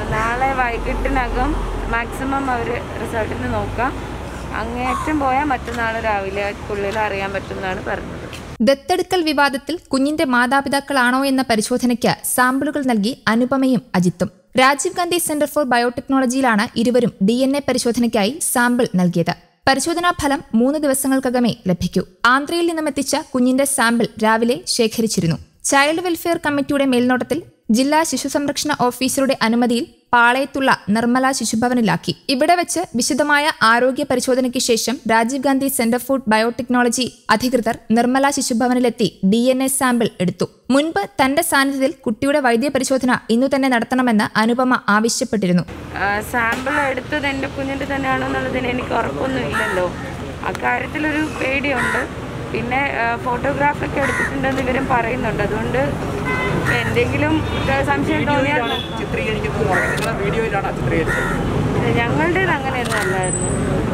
നാളെ വൈകിട്ടിനകം മാക്സിമം അവർ റിസൾട്ടിന് നോക്കാം അങ്ങേയറ്റം പോയാൽ മറ്റന്നാൾ രാവിലെക്കുള്ളിൽ അറിയാൻ പറ്റുമെന്നാണ് പറഞ്ഞത് ദത്തെടുക്കൽ വിവാദത്തിൽ കുഞ്ഞിന്റെ മാതാപിതാക്കളാണോ എന്ന പരിശോധനയ്ക്ക് സാമ്പിളുകൾ നൽകി അനുപമയും അജിത്തും രാജീവ് ഗാന്ധി സെന്റർ ഫോർ ബയോടെക്നോളജിയിലാണ് ഇരുവരും ഡി എൻ എ പരിശോധനയ്ക്കായി സാമ്പിൾ നൽകിയത് പരിശോധനാ ഫലം മൂന്ന് ദിവസങ്ങൾക്കകമേ ലഭിക്കൂ ആന്ധ്രയിൽ നിന്നും എത്തിച്ച കുഞ്ഞിന്റെ സാമ്പിൾ രാവിലെ ശേഖരിച്ചിരുന്നു ചൈൽഡ് വെൽഫെയർ കമ്മിറ്റിയുടെ മേൽനോട്ടത്തിൽ ജില്ലാ ശിശു സംരക്ഷണ ഓഫീസറുടെ അനുമതിയിൽ പാളയത്തുള്ള നിർമ്മല ശിശുഭവനിലാക്കി ഇവിടെ വെച്ച് വിശദമായ ആരോഗ്യ പരിശോധനയ്ക്ക് ശേഷം Rajiv Gandhi centre for biotechnology അധികൃതർ നിർമ്മല ശിശുഭവനിലെത്തി ഡി എൻ എ സാമ്പിൾ എടുത്തു മുൻപ് തന്റെ സാന്നിധ്യത്തിൽ കുട്ടിയുടെ വൈദ്യപരിശോധന ഇന്നു തന്നെ നടത്തണമെന്ന് അനുപമ ആവശ്യപ്പെട്ടിരുന്നു സാമ്പിൾ എടുത്തത് എൻ്റെ കുഞ്ഞിൻ്റെ തന്നെയാണോ എന്നുള്ളതിന് എനിക്ക് ഉറപ്പൊന്നും ഇല്ലല്ലോ അക്കാര്യത്തിലൊരു പേടിയുണ്ട് പിന്നെ ഫോട്ടോഗ്രാഫൊക്കെ എടുത്തിട്ടുണ്ടെന്ന് ഇവരും പറയുന്നുണ്ട് അതുകൊണ്ട് എന്തെങ്കിലും ഏഹ്, സംശയം തോന്നിയാൽ ചിത്രീകരിക്കുന്നത് നിങ്ങൾ വീഡിയോയിലാണ് ചിത്രീകരിച്ചത് ഞങ്ങളുടേത് അങ്ങനെയൊന്നും അല്ലായിരുന്നു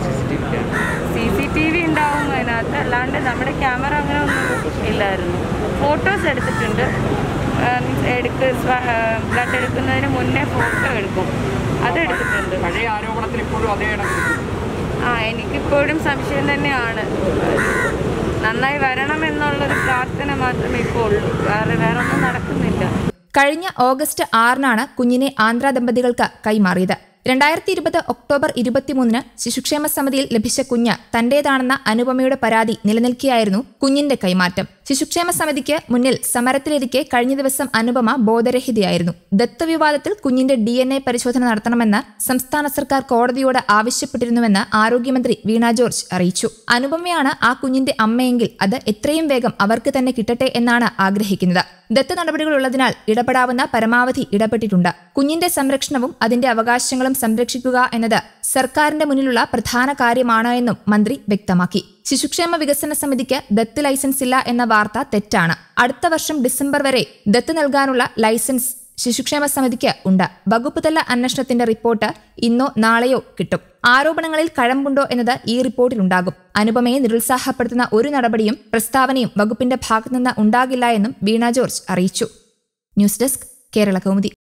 സി സി ടി വി ഉണ്ടാവും അതിനകത്ത് അല്ലാണ്ട് നമ്മുടെ ക്യാമറ അങ്ങനെ ഒന്നും ഇല്ലായിരുന്നു ഫോട്ടോസ് എടുത്തിട്ടുണ്ട് മീൻസ് എടുക്ക് ബ്ലഡ് എടുക്കുന്നതിന് മുന്നേ ഫോട്ടോ എടുക്കും അത് എടുത്തിട്ടുണ്ട് പഴയ ആരോപണത്തിൽ ഇപ്പോഴും അതേ കണക്ക് ആ എനിക്കിപ്പോഴും സംശയം തന്നെയാണ് നന്നായി വരണം എന്നുള്ളൊരു പ്രാർത്ഥന മാത്രമേ ഇപ്പോൾ ഉള്ളൂ വേറെ വേറെ ഒന്നും നടക്കുന്നില്ല കഴിഞ്ഞ ഓഗസ്റ്റ് ആറിനാണ് കുഞ്ഞിനെ ആന്ധ്ര ദമ്പതികൾക്ക് കൈമാറിയത് രണ്ടായിരത്തി ഇരുപത് ഒക്ടോബർ ഇരുപത്തിമൂന്നിന് ശിശുക്ഷേമ സമിതിയിൽ ലഭിച്ച കുഞ്ഞ് തന്റേതാണെന്ന അനുപമയുടെ പരാതി നിലനിൽക്കെയായിരുന്നു കുഞ്ഞിന്റെ കൈമാറ്റം ശിശുക്ഷേമ സമിതിക്ക് മുന്നിൽ സമരത്തിലിരിക്കെ കഴിഞ്ഞ ദിവസം അനുപമ ബോധരഹിതയായിരുന്നു ദത്ത് വിവാദത്തിൽ കുഞ്ഞിന്റെ ഡി എൻ എ പരിശോധന നടത്തണമെന്ന് സംസ്ഥാന സർക്കാർ കോടതിയോട് ആവശ്യപ്പെട്ടിരുന്നുവെന്ന് ആരോഗ്യമന്ത്രി വീണ ജോർജ് അറിയിച്ചു അനുപമയാണ് ആ കുഞ്ഞിന്റെ അമ്മയെങ്കിൽ അത് എത്രയും വേഗം അവർക്ക് തന്നെ കിട്ടട്ടെ എന്നാണ് ആഗ്രഹിക്കുന്നത് ദത്ത് നടപടികൾ ഉള്ളതിനാൽ ഇടപെടാവുന്ന പരമാവധി ഇടപെട്ടിട്ടുണ്ട് കുഞ്ഞിന്റെ സംരക്ഷണവും അതിന്റെ അവകാശങ്ങളും സംരക്ഷിക്കുക എന്നത് സർക്കാരിന്റെ മുന്നിലുള്ള പ്രധാന കാര്യമാണ് എന്നും മന്ത്രി വ്യക്തമാക്കി ശിശുക്ഷേമ വികസന സമിതിക്ക് ദത്ത് ലൈസൻസ് ഇല്ല എന്ന വാർത്ത തെറ്റാണ് അടുത്ത വർഷം ഡിസംബർ വരെ ദത്ത് നൽകാനുള്ള ലൈസൻസ് ശിശുക്ഷേമ സമിതിക്ക് ഉണ്ട് വകുപ്പ് തല അന്വേഷണത്തിന്റെ റിപ്പോർട്ട് ഇന്നോ നാളെയോ കിട്ടും ആരോപണങ്ങളിൽ കഴമ്പുണ്ടോ എന്നത് ഈ റിപ്പോർട്ടിലുണ്ടാകും അനുപമയെ നിരുത്സാഹപ്പെടുത്തുന്ന ഒരു നടപടിയും പ്രസ്താവനയും വകുപ്പിന്റെ ഭാഗത്തുനിന്ന് ഉണ്ടാകില്ല എന്നും വീണ ജോർജ് അറിയിച്ചു ന്യൂസ് ഡെസ്ക് കേരള കൗമുദി